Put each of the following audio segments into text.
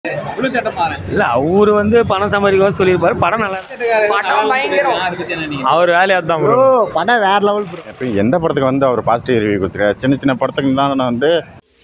முழு சட்டம் மாறேன் இல்லை அவர் வந்து பணம் சம்பாதிக்க சொல்லியிருப்பாரு படம் நல்லா இருக்கு. படம் பயங்கரம் அதை பத்தி என்ன நீங்க அவர் வேலையாக தான் ப்ரோ படம் வேற லெவல் ப்ரோ இப்போ எந்த படத்துக்கு வந்து அவர் பாசிட்டிவ் ரிவ்யூ கொடுத்துருக்காரு சின்ன சின்ன படத்துக்கு தான் நான் வந்து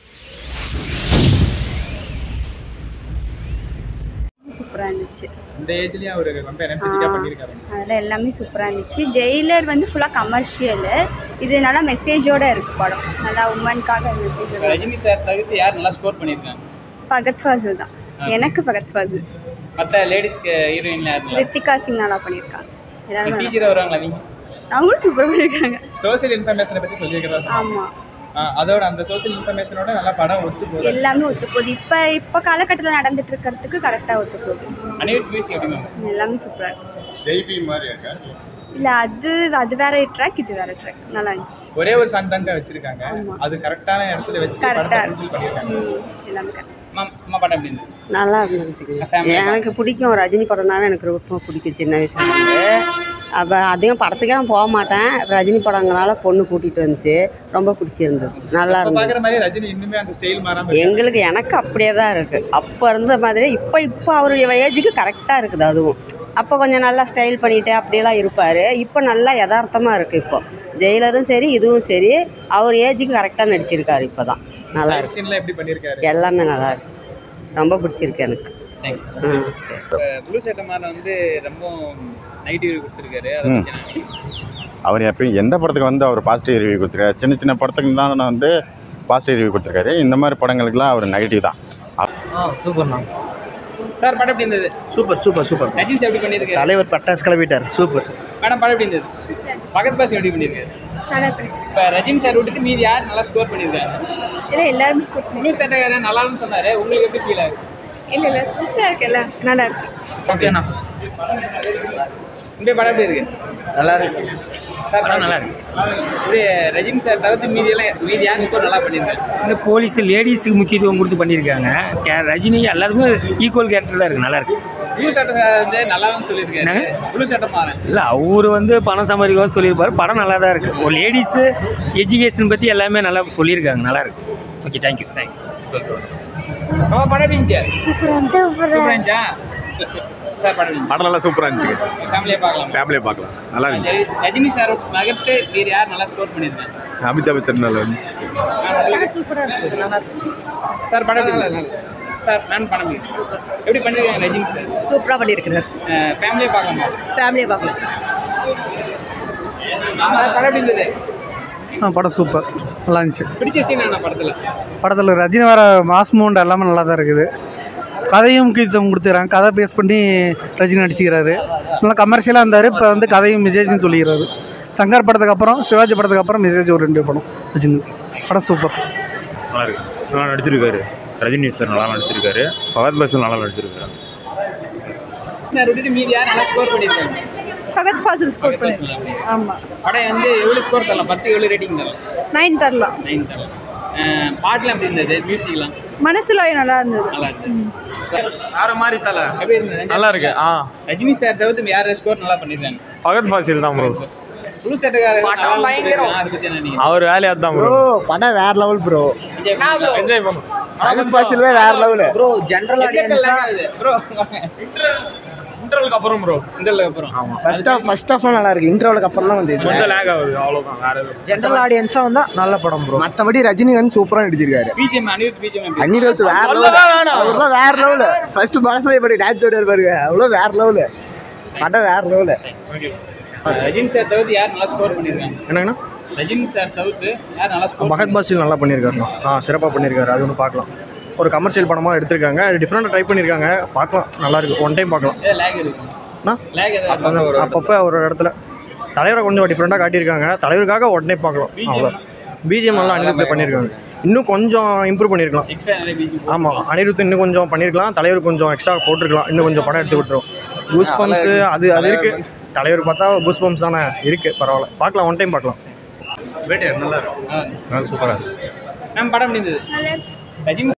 சூப்பராக இருந்துச்சு இந்த ஏஜ்லயும் அவர் ரொம்ப எனர்ஜெட்டிக்கா பண்ணிருக்காரு அதில் எல்லாமே சூப்பராக இருந்துச்சு ஜெயிலர் வந்து ஃபுல்லாக கமர்ஷியலு இது நல்லா மெசேஜோட இருக்கு படம் நல்லா உமனுக்காக மெசேஜோட ரஜினி சார் தவிர்த்து யார் நல்லா ஸ்கோர் பண்ணிருக்காங்க ஃபகத் ஃபாசில் தான் எனக்கு ஃபகத் ஃபாசில் மத்த லேடிஸ்க்கு ஹீரோயின்ல யார் நல்லா ரித்திகா சிங் நல்லா பண்ணியிருக்காங்க எல்லாரும் நல்லா- டீச்சர் வருவாங்களா நீங்க அவங்களும் சூப்பராக பண்ணியிருக்காங்க சோசியல் இன்ஃபர்மேஷனை பத்தி சொல்லியிருக்கிறதா ஆமாம் அதோட அந்த சோசியல் இன்ஃபர்மேஷனோட நல்லா படம் ஒத்து போகுது எல்லாமே ஒத்து போகுது இப்போ இப்போ காலகட்டத்தில் நடந்துட்டு இருக்கிறதுக்கு கரெக்டாக ஒத்து போகுது அனிருத் மியூசிக் எப்படி மேம் எல்லாமே சூப்பராக இருக்கு ஜெய்பி மாதிரி இருக்கா இல்லை அது அது வேற ட்ராக் இது வேற ட்ராக் நல்லா இருந்துச்சு ஒரே ஒரு சாங் தாங்க வச்சிருக்காங்க ஆமா. அது கரெக்டான இடத்துல வச்சு Correct படத்தை ஆ fulfill பண்ணிருக்காங்க ம், எல்லாமே கரெக்ட் மேம் அம்மா படம் எப்படி இருந்தது நல்லா இருந்துச்சு Family எனக்கு பிடிக்கும் ரஜினி படம்னாவே எனக்கு ரொம்ப பிடிக்கும் சின்ன வயசுலேருந்து அப்போ அதிகம் படத்துக்கே நான் போக மாட்டேன் ரஜினி படங்களால பொண்ணு கூட்டிகிட்டு வந்துச்சு ரொம்ப பிடிச்சிருந்தது நல்லா இப்ப இருந்தது பாக்குற மாதிரி ரஜினி இன்னுமே அந்த ஸ்டைல் மாறாம இருக்காரு. எங்களுக்கு எனக்கு அப்படியே தான் இருக்குது அப்போ இருந்த மாதிரி இப்போ இப்போ அவருடைய ஏஜுக்கு கரெக்டாக இருக்குது அதுவும் அப்போ கொஞ்சம் நல்லா ஸ்டைல் பண்ணிட்டு அப்படியெல்லாம் இருப்பார் இப்போ நல்லா யதார்த்தமாக இருக்குது இப்போ ஜெயிலரும் சரி இதுவும் சரி அவர் ஏஜுக்கு கரெக்டாக நடிச்சிருக்காரு இப்போ தான் நல்லா Fight இருக்கு scene எல்லாம் எப்படி பண்ணிருக்காரு எல்லாமே நல்லா இருக்கு ரொம்ப பிடிச்சிருக்கு எனக்கு Thank you. ம் சரி அஹ் ப்ளூ சட்டமான வந்து ரொம்ப நெகட்டிவ் கொடுத்துருக்காரு அதை ம். பத்தி என்ன நினைக்கிறீங்க? அவர் எப்பயும் எந்த படத்துக்கு வந்து அவர் பாசிட்டிவ் ரிவ்யூ கொடுத்துருக்காரு சின்ன சின்ன படத்துக்கு தான் நான் வந்து பாசிட்டிவ் ரிவ்யூ கொடுத்துருக்காரு இந்த மாதிரி படங்களுக்குலாம் அவர் நெகட்டிவ் தான் ஆ சூப்பர்ண்ணா சார் படம் எப்படி இருந்தது super super super Rajini sir எப்படி பண்ணிருக்காரு தலைவர் பட்டாசு கிளப்பிட்டார் சூப்பர் மேடம் படம் எப்படி இருந்தது பகத் பாஸ் எப்படி பண்ணிருக்காரு நல்லா இப்ப ரஜினி சார் விட்டுட்டு மீதி யார் நல்லா ஸ்கோர் பண்ணிருக்காங்க இல்லை எல்லாருமே ஸ்கூட் ப்ளூ சட்டக்காரன் நல்லான்னு சொன்னாரு உங்களுக்கு எப்படி ஃபீல் ஆகுது இல்லை இல்லை சூப்பராக இருக்குல்ல நல்லா இருக்கு ஓகேண்ணா இந்த படம் எப்படி இருக்கு நல்லா இருக்கு சார் படம் நல்லா இருக்கு இப்படி ரஜினி சார் தவிர்த்து மீதி எல்லாம் மீதி யார் ஸ்கோர் நல்லா பண்ணிருக்காரு இந்த போலீஸ் லேடிஸுக்கு முக்கியத்துவம் கொடுத்து பண்ணியிருக்காங்க கே ரஜினி எல்லாருமே ஈக்குவல் கேரக்டர் தான் இருக்குது நல்லா இருக்கு ப்ளூ சட்டம் சார் வந்து நல்லாவும் சொல்லியிருக்காரு என்னங்க? ப்ளூ சட்டம் மாறேன் இல்லை அவர் வந்து பணம் சம்பாதிக்க சொல்லியிருப்பாரு படம் நல்லா தான் இருக்குது ஒரு லேடிஸு எஜுகேஷன் பற்றி எல்லாமே நல்லா சொல்லியிருக்காங்க நல்லா இருக்கு ஓகே தேங்க்யூ தேங்க்யூ நம்ம படம் எப்படி இருந்துச்சு சூப்பரா இருந்துச்சா சார் படம் எப்படி படம் நல்லா சூப்பராக இருந்துச்சுங்க ஃபேமிலியாக பார்க்கலாம் ஃபேமிலியை பார்க்கலாம் நல்லா இருந்துச்சு ரஜி- ரஜினி சார் நகர்த்து வேறு யார் நல்லா ஸ்கோர் பண்ணியிருக்காங்க அமிதாப் பச்சன் நல்லா சார் படம் எப்படி இருந்துச்சு? சார் நான் படம் எப்படி? எப்படி பண்ணிருக்காங்க ரஜினி சார் சூப்பராக பண்ணியிருக்கிறார் ஃபேமிலியாக பார்க்கலாமா ஃபேமிலியை பார்க்கலாம் சார் படம் எப்படி இருந்தது ஆ படம் சூப்பர் நல்லா இருந்துச்சு பிடிச்ச சீன் என்ன படத்தில் படத்தில் ரஜினி வர மாஸ் மூமெண்ட் எல்லாமே நல்லா தான் இருக்குது கதையும் முக்கியத்துவம் கொடுத்துறாங்க கதை பேஸ் பண்ணி ரஜினி நடிச்சுக்கிறாரு நல்லா கமர்ஷியலாக இருந்தார் இப்போ வந்து கதையும் மெசேஜும் சொல்லிக்கிறாரு சங்கர் படத்துக்கு அப்புறம் சிவாஜி படத்துக்கு அப்புறம் மெசேஜ் ஒரு ரெண்டு படம் ரஜினி படம் சூப்பர் நல்லா இருக்கு நல்லா நடிச்சிருக்காரு ரஜினி சார் நல்லா நடிச்சிருக்காரு பகத் பாசன் நல்லா நடிச்சிருக்காரு சார் விட்டுட்டு மீதி யார் நல்லா ஸ்கோர் பண்ணியிருக்காங்க ஃபகத் ஃபாசில் ஸ்கோர் பண்ணி ஆமாம் படம் வந்து எவ்வளோ ஸ்கோர் தரலாம் பத்து எவ்வளோ ரேட்டிங் தரலாம் நைன் தரலாம் நைன் தரலாம் அஹ் பாட்டுலாம் எப்படி இருந்தது மியூசிக்லாம் மனசுல நல்லா இருந்தது நல்லா இருந்தது வேற மாதிரி தலை எப்படி இருந்தது நல்லா இருக்கு ஆ ரஜினி சார் தவிர்த்து யார் ஸ்கோர் நல்லா பண்ணியிருக்காங்க பகத் ஃபாசில் தான் ப்ரோ புது சட்டக்காரர் படம் பயங்கரம் அதை பத்தி என்ன நீங்க அவர் வேலையாக தான் ப்ரோ படம் வேற லெவல் ப்ரோ என்ஜாய் பண்ணும் பகத் ஃபாசில் தான் வேற லெவலு ப்ரோ ஜென்ரல் ப்ரோ இன்டர்வலுக்கு அப்புறம் ப்ரோ இன்டர்லுக்கு அப்புறம் ஃபர்ஸ்ட் ஆஃப் ஃபர்ஸ்ட் ஆஃப்லாம் நல்லா இருக்கு இன்டர்வலுக்கு அப்புறம் தான் வந்து கொஞ்சம் லேக் ஆகுது அவ்வளோதான் வேற எதுவும் ஜென்ரல் ஆடியன்ஸாக வந்தால் நல்ல படம் ப்ரோ மற்றபடி ரஜினி வந்து சூப்பராக நடிச்சிருக்காரு பிஜிஎம் அனிருத் பிஜிஎம் அன்னிருத் வேற லெவல் அவர்லாம் வேற லெவலு ஃபர்ஸ்ட் மனசுல இப்படி டான்ஸ் ஆடி பாருங்க அவ்வளோ வேற லெவலு படம் வேற லெவலு ரஜினி சார் தவிர்த்து யார் நல்லா ஸ்கோர் பண்ணியிருக்காங்க என்னங்கண்ணா ரஜினி சார் தவிர்த்து யார் நல்லா ஸ்கோர் பகத் பாசில் நல்லா பண்ணியிருக்காருண்ணா ஆ சிறப்பாக பண்ணியிருக்காரு அது ஒன்று பார்க்கலாம் ஒரு கமர்ஷியல் படமாக எடுத்திருக்காங்க டிஃப்ரெண்ட்டாக ட்ரை பண்ணியிருக்காங்க பார்க்கலாம் நல்லா இருக்கு ஒன் டைம் பார்க்கலாம் ஏதாவது லேக் இருக்கு அண்ணா? லேக் ஏதாவது அதான் அப்பப்போ ஒரு இடத்துல தலைவரை கொஞ்சம் டிஃப்ரெண்ட்டாக காட்டியிருக்காங்க தலைவருக்காக உடனே பார்க்கலாம் அவ்வளோ பிஜிஎம் நல்லா அனிருத் பண்ணியிருக்காங்க இன்னும் கொஞ்சம் இம்ப்ரூவ் பண்ணியிருக்கலாம் எக்ஸ்ட்ரா நிறைய பிஜிஎம் ஆமாம் அனிருத் இன்னும் கொஞ்சம் பண்ணியிருக்கலாம் தலைவர் கொஞ்சம் எக்ஸ்ட்ரா போட்டிருக்கலாம் இன்னும் கொஞ்சம் படம் எடுத்து விட்டுரும் பூஸ் பம்ப்ஸு அது அது இருக்குது தலைவர் பார்த்தா பூஸ் பம்ப்ஸ் தானே இருக்குது பரவாயில்ல பார்க்கலாம் ஒன் டைம் பார்க்கலாம் வேட்டையார் நல்லா இருக்கு நல்லா சூப்பராக இருக்கு மேம் படம் முடிந்தது ரஜினி